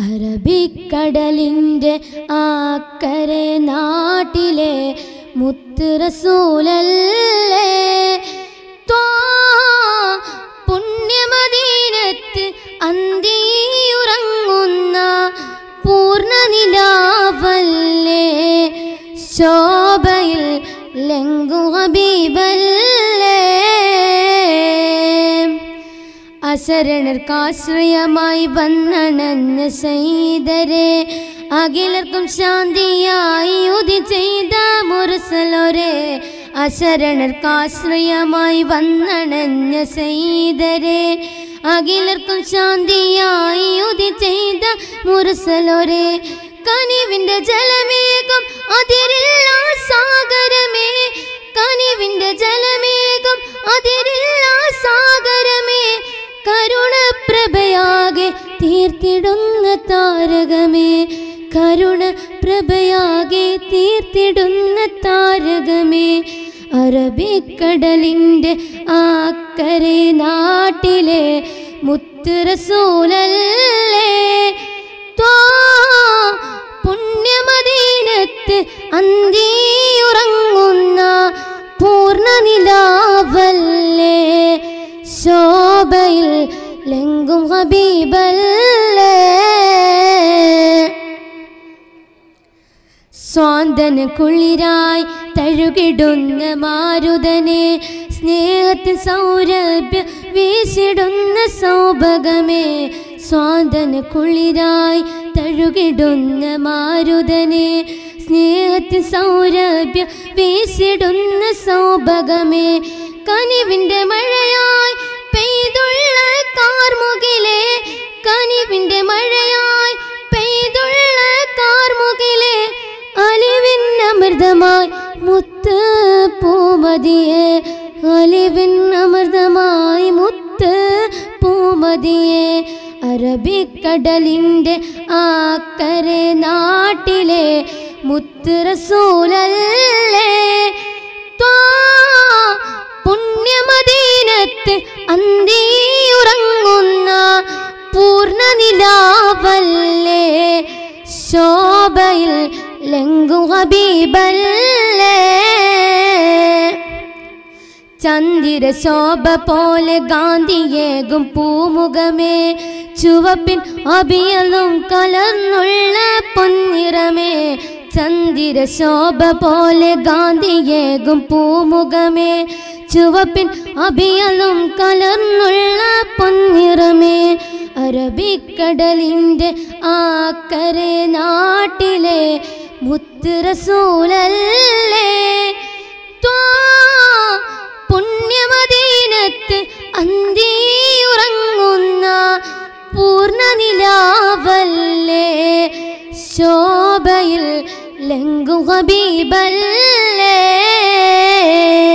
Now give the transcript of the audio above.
അറബിക്കടലിൻ്റെ ആക്കരെ നാട്ടിലെ മുത്ത് റസൂലല്ലേ ത്വാ പുണ്യമദീനത്ത് അന്തിയുറങ്ങുന്ന പൂർണ്ണനിലാവല്ലേ ശോഭയിൽ ലങ്കു ഹബീബല്ലേ അശരണർക്കാശ്രയമായി വന്നണഞ്ഞ സൈതരെ അഖിലർക്കും ശാന്തിയായി ഉതി ചെയ്ത മുറസലൊരെ അശരണർക്കാശ്രയമായി വന്നണഞ്ഞ സൈതരെ അഖിലർക്കും ശാന്തിയായി ഉതി ചെയ്ത മുറസലൊരെ കനിവിന്റെ ജലമേകം അതിരില്ല സാഗരമേ കനിവിന്റെ ജലമേകം അതിരില്ല സാഗരമേ കരുണപ്രഭയാകെ തീർത്തിടുന്ന താരകമേ കരുണ പ്രഭയാകെ തീർത്തിടുന്ന താരകമേ അറബിക്കടലിൻ്റെ ആക്കരെ നാട്ടിലെ മുത്ത് റസൂലല്ലേ ത്വാ പുണ്യമദീനത്ത് അന്തിയുറങ്ങുന്ന പൂർണ്ണനിലാവല്ലേ ശോഭയിൽ ലങ്കും ഹബീബല്ലേ സ്വാന്തന കുളിരായി തഴുകിടുന്ന മാരുതനെ സ്നേഹത്തിൽ സൗരഭ്യ വീശിടുന്ന സൗഭഗമേ സ്വാന്തന കുളിരായി തഴുകിടുന്ന മാരുതനെ സ്നേഹത്തിൽ സൗരഭ്യ വീശിടുന്ന സൗഭഗമേ കനിവിന്റെ മഴയായി പെയ്തുള്ള കാർമുകിലെ കനിവിന്റെ മഴയായി പെയ്തുള്ള കാർമുകിലെ അലിവിൻ അമൃതമായി മുത്ത് പൂമതിയെ അലിവിൻ അമൃതമായി മുത്ത് പൂമതിയെ അറബിക്കടലിൻ്റെ ആക്കരെ നാട്ടിലെ മുത്ത് റസൂലല്ലേ ത്വാ പുണ്യമദീനത്ത് അന്തിയുറങ്ങുന്ന പൂർണ്ണനിലാവല്ലേ ശോഭയിൽ ലങ്കു ഹബീബല്ലേ ചന്ദിര ശോഭ പോലെ ഗാന്ധിയേകും പൂമുഖമേ ചുവപ്പിൻ അഭിയലും കലർന്നുള്ള പൊന്നിറമേ ചന്ദിര ശോഭ പോലെ ഗാന്ധിയേകും പൂമുഖമേ ചുവപ്പിൻ അഭിയലും കലർന്നുള്ള പൊന്നിറമേ അറബിക്കടലിൻ്റെ ആക്കരെ നാട്ടിലെ മുത്ത് റസൂലല്ലേ ത്വാ പുണ്യമദീനത്ത് അന്തിയുറങ്ങുന്ന പൂർണ്ണനിലാവല്ലേ ശോഭയിൽ ലങ്കു ഹബീബല്ലേ